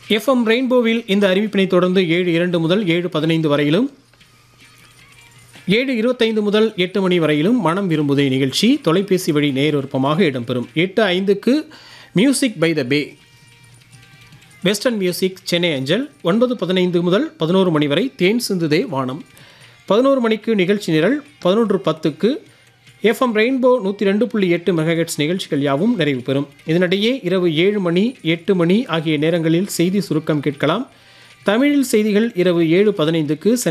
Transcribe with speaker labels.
Speaker 1: FM ரெயின்போவில் இந்த அறிவிப்பினை தொடர்ந்து ஏழு இரண்டு முதல் ஏழு பதினைந்து வரையிலும் ஏழு இருபத்தைந்து முதல் எட்டு மணி வரையிலும் மனம் விரும்புதே நிகழ்ச்சி தொலைபேசி வழி நேரொருப்பமாக இடம்பெறும் எட்டு ஐந்துக்கு music by the bay western music Chennai அஞ்சல் ஒன்பது பதினைந்து முதல் பதினோரு மணி வரை தேன் சிந்துதே வானம் பதினோரு மணிக்கு நிகழ்ச்சி நிரல் பதினொன்று பத்துக்கு எஃப்எம் ரெயின்போ நூற்றி ரெண்டு புள்ளி எட்டு மெகாஹெட்ஸ் நிகழ்ச்சிகள் யாவும் நிறைவு பெறும் இதனிடையே இரவு ஏழு மணி எட்டு மணி ஆகிய நேரங்களில் செய்தி சுருக்கம் கேட்கலாம் தமிழில் செய்திகள் இரவு ஏழு பதினைந்துக்கு